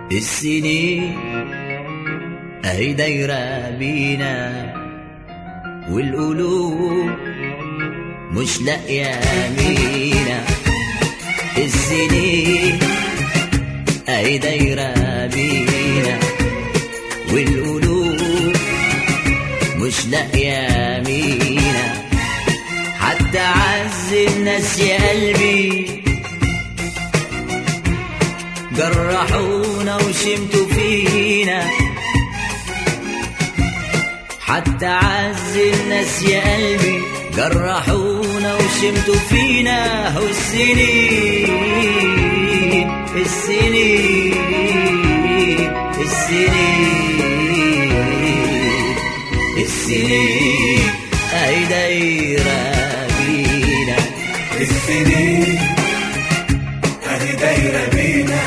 السنين اهي دايرة بينا والقلوب مش لاقية مينا السنين اهي دايرة بينا والقلوب مش لاقية مينا حتى عز الناس يا قلبي جرحونا وشمتوا فينا حتى عز الناس يا قلبي جرحونا وشمتوا فينا والسنين السنين السنين السنين اهي دايره بينا السنين اهي دايرة بينا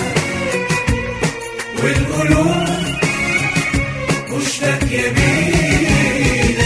والقلوب مش لاقية بينا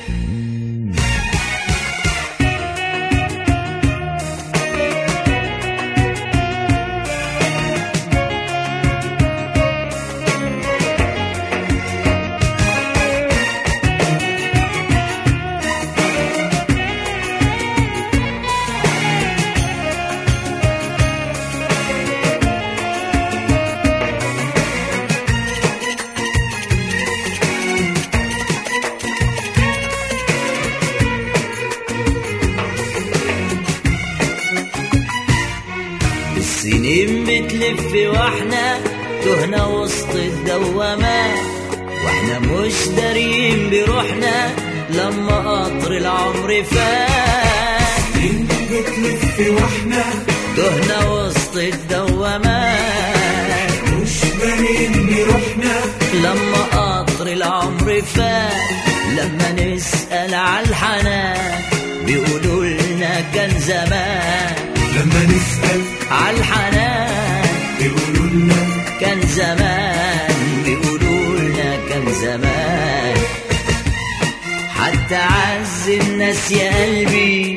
السنين بتلف واحنا تهنا وسط الدوامات واحنا مش دارين بروحنا لما قطر العمر فات سنين بتلف واحنا تهنا وسط الدوامات مش بارين بروحنا لما قطر العمر فات لما نسأل على الحنان بيقولوا لنا كان زمان لما نسأل على الحنان يقولوا لنا كان زمان بيقولوا لنا كان زمان حتى عز الناس يا قلبي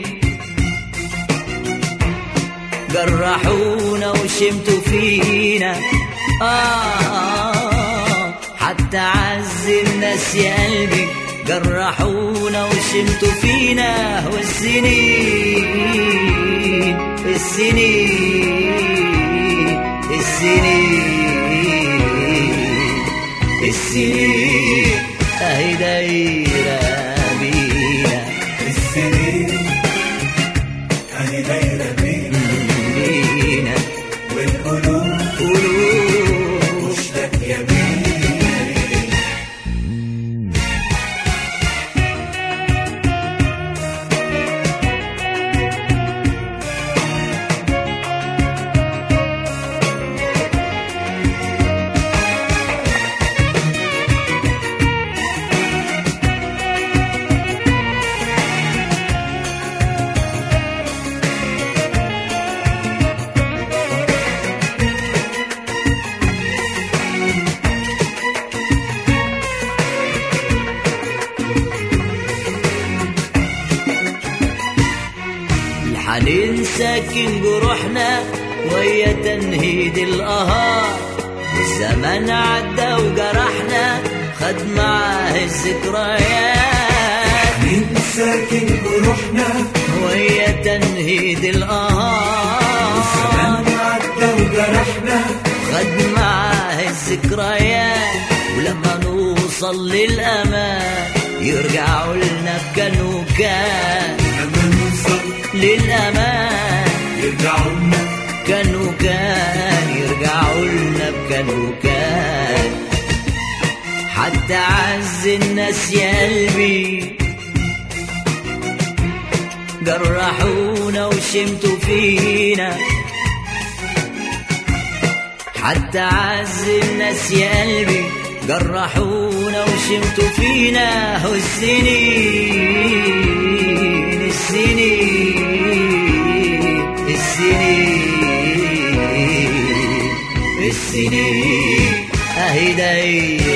جرحونا وشمتوا فينا آه حتى عز الناس يا قلبي جرحونا وشمتوا فينا والسنين السنين السنين السنين اهي دايرة بينا السنين اهي دايرة بينا بينا والقلوب قلوب مش لاقية بينا الحنين ساكن جروحنا ويا تنهيد القهار والزمن عدى وجرحنا خد معاه الذكريات مين ساكن بروحنا ويا تنهيد القهار زمان عدى وجرحنا خد معاه الذكريات ولما نوصل للأمان يرجعوا لنا كان وكان لما نوصل للأمان يرجعوا لنا كان وكان يرجعوا لنا بكان وكان حتى عز الناس يا قلبي جرحونا وشمتوا فينا حتى عز الناس يا قلبي جرحونا وشمتوا فينا والسنين السنين السنين السنين اهي دايرة